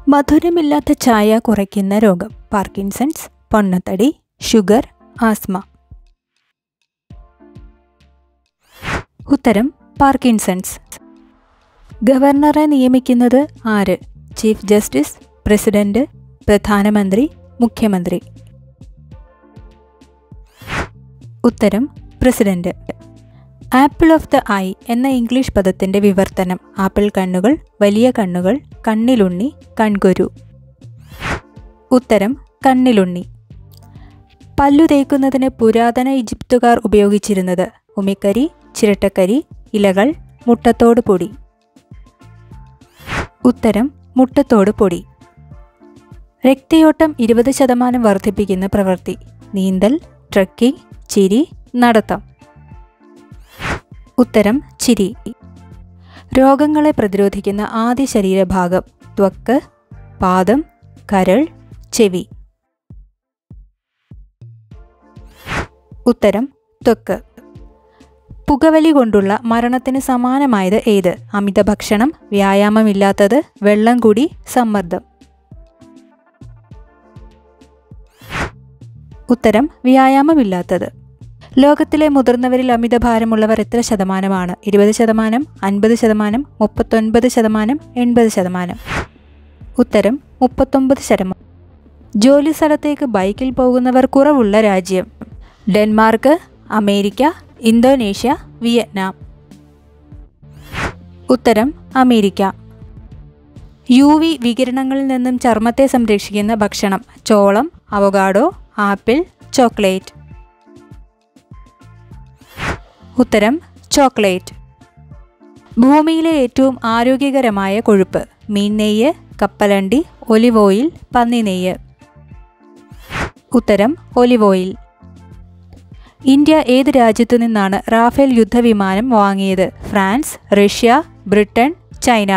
മധുരമില്ലാത്ത ചായ കുറയ്ക്കുന്ന രോഗം പാർക്കിൻസൺസ് പൊണ്ണത്തടി ഷുഗർ ആസ്മ ഉത്തരം പാർക്കിൻസൺസ് ഗവർണറെ നിയമിക്കുന്നത് ആര് ചീഫ് ജസ്റ്റിസ് പ്രസിഡന്റ് പ്രധാനമന്ത്രി മുഖ്യമന്ത്രി ഉത്തരം president apple of the eye എന്ന ഇംഗ്ലീഷ് പദത്തിന്റെ വിവർത്തനം ആപ്പിൾ കണ്ണുകൾ വലിയ കണ്ണുകൾ കണ്ണിലുണ്ണി കൺകുരു ഉത്തരം കണ്ണിലുണ്ണി പല്ലു തേക്കുന്നതിന് പുരാതന ഈജിപ്തുകാർ ഉപയോഗിച്ചിരുന്നത് ഉമിക്കരി ചിരട്ടക്കരി ഇലകൾ മുട്ടത്തോട് പൊടി ഉത്തരം മുട്ടത്തോട് പൊടി രക്തയോട്ടം ഇരുപത് ശതമാനം വർദ്ധിപ്പിക്കുന്ന പ്രവൃത്തി നീന്തൽ ട്രക്കിംഗ് ചിരി നടത്തം ഉത്തരം ചിരി രോഗങ്ങളെ പ്രതിരോധിക്കുന്ന ആദ്യ ശരീരഭാഗം ത്വക്ക് പാദം കരൾ ചെവി ഉത്തരം ത്വക്ക് പുകവലി കൊണ്ടുള്ള മരണത്തിന് സമാനമായത് ഏത് അമിത ഭക്ഷണം വ്യായാമമില്ലാത്തത് വെള്ളം കൂടി സമ്മർദ്ദം ഉത്തരം വ്യായാമമില്ലാത്തത് ലോകത്തിലെ മുതിർന്നവരിൽ അമിതഭാരമുള്ളവർ എത്ര ശതമാനമാണ് ഇരുപത് ശതമാനം അൻപത് ശതമാനം മുപ്പത്തൊൻപത് ശതമാനം എൺപത് ശതമാനം ഉത്തരം മുപ്പത്തൊമ്പത് ശതമാനം ജോലി സ്ഥലത്തേക്ക് ബൈക്കിൽ പോകുന്നവർ കുറവുള്ള രാജ്യം ഡെൻമാർക്ക് അമേരിക്ക ഇന്തോനേഷ്യ വിയറ്റ്നാം ഉത്തരം അമേരിക്ക യു വി വികിരണങ്ങളിൽ നിന്നും ചർമ്മത്തെ സംരക്ഷിക്കുന്ന ഭക്ഷണം ചോളം അവഗാഡോ ആപ്പിൾ ചോക്ലേറ്റ് ഉത്തരം ചോക്ലേറ്റ് ഭൂമിയിലെ ഏറ്റവും ആരോഗ്യകരമായ കൊഴുപ്പ് മീൻ നെയ്യ് കപ്പലണ്ടി ഒലിവ് ഓയിൽ പന്നി നെയ്യ് ഉത്തരം ഒലിവ് ഓയിൽ ഇന്ത്യ ഏത് രാജ്യത്തു നിന്നാണ് റാഫേൽ യുദ്ധവിമാനം വാങ്ങിയത് ഫ്രാൻസ് റഷ്യ ബ്രിട്ടൻ ചൈന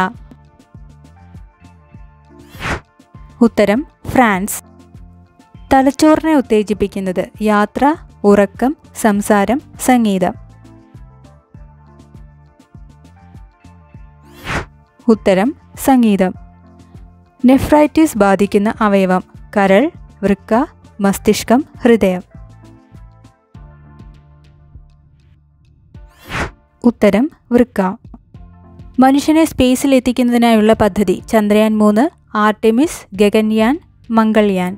ഉത്തരം ഫ്രാൻസ് തലച്ചോറിനെ ഉത്തേജിപ്പിക്കുന്നത് യാത്ര ഉറക്കം സംസാരം സംഗീതം ഉത്തരം സംഗീതം നെഫ്രൈറ്റിസ് ബാധിക്കുന്ന അവയവം കരൾ വൃക്ക മസ്തിഷ്കം ഹൃദയം ഉത്തരം വൃക്ക മനുഷ്യനെ സ്പേസിൽ എത്തിക്കുന്നതിനായുള്ള പദ്ധതി ചന്ദ്രയാൻ മൂന്ന് ആർട്ടിമിസ് ഗഗൻയാൻ മംഗൾയാൻ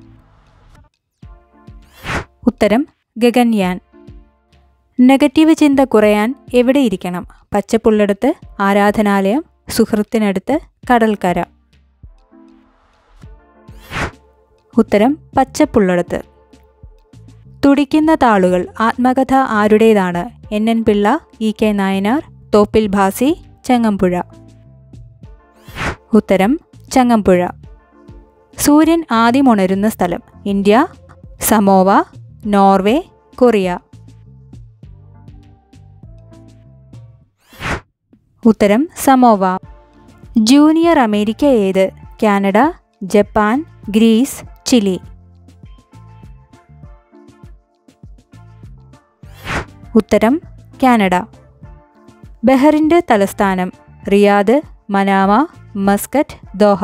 ഉത്തരം ഗഗൻയാൻ നെഗറ്റീവ് ചിന്ത കുറയാൻ എവിടെയിരിക്കണം പച്ചപ്പുള്ളിടത്ത് ആരാധനാലയം സുഹൃത്തിനടുത്ത് കടൽക്കര ഉത്തരം പച്ചപ്പുള്ളിടത്ത് തുടിക്കുന്ന താളുകൾ ആത്മകഥ ആരുടേതാണ് N N Pillai E K Nayanar Thoppil Bhasi Changampuzha ഉത്തരം ചങ്ങമ്പുഴ സൂര്യൻ ആദ്യം ഉണരുന്ന സ്ഥലം ഇന്ത്യ സമോവ നോർവേ കൊറിയ ഉത്തരം സമോവ ജൂനിയർ അമേരിക്ക ഏത് കാനഡ ജപ്പാൻ ഗ്രീസ് ചിലി ഉത്തരം കാനഡ ബഹറിൻ്റെ തലസ്ഥാനം റിയാദ് മനാമ മസ്കറ്റ് ദോഹ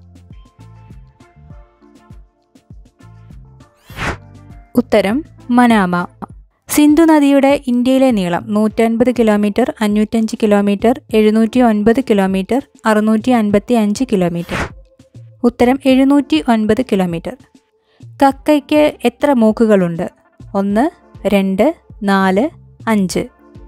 ഉത്തരം മനാമ സിന്ധു നദിയുടെ ഇന്ത്യയിലെ നീളം നൂറ്റൻപത് കിലോമീറ്റർ അഞ്ഞൂറ്റഞ്ച് കിലോമീറ്റർ എഴുന്നൂറ്റി ഒൻപത് കിലോമീറ്റർ അറുന്നൂറ്റി അൻപത്തി അഞ്ച് കിലോമീറ്റർ ഉത്തരം എഴുന്നൂറ്റി ഒൻപത് കിലോമീറ്റർ കക്കയ്ക്ക് എത്ര മൂക്കുകളുണ്ട് ഒന്ന് രണ്ട് നാല് അഞ്ച്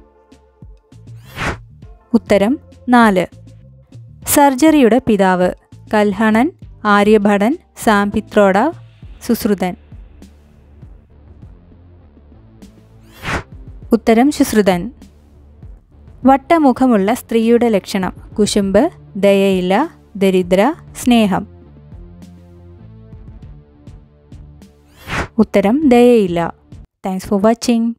ഉത്തരം നാല് സർജറിയുടെ പിതാവ് കൽഹണൻ ആര്യഭടൻ സാംപിത്രോഡ സുശ്രുതൻ ഉത്തരം ശുശ്രുതൻ വട്ടമുഖമുള്ള സ്ത്രീയുടെ ലക്ഷണം കുശുമ്പ് ദയയില്ല ദരിദ്ര സ്നേഹം ഉത്തരം ദയയില്ല താങ്ക്സ് ഫോർ വാച്ചിങ്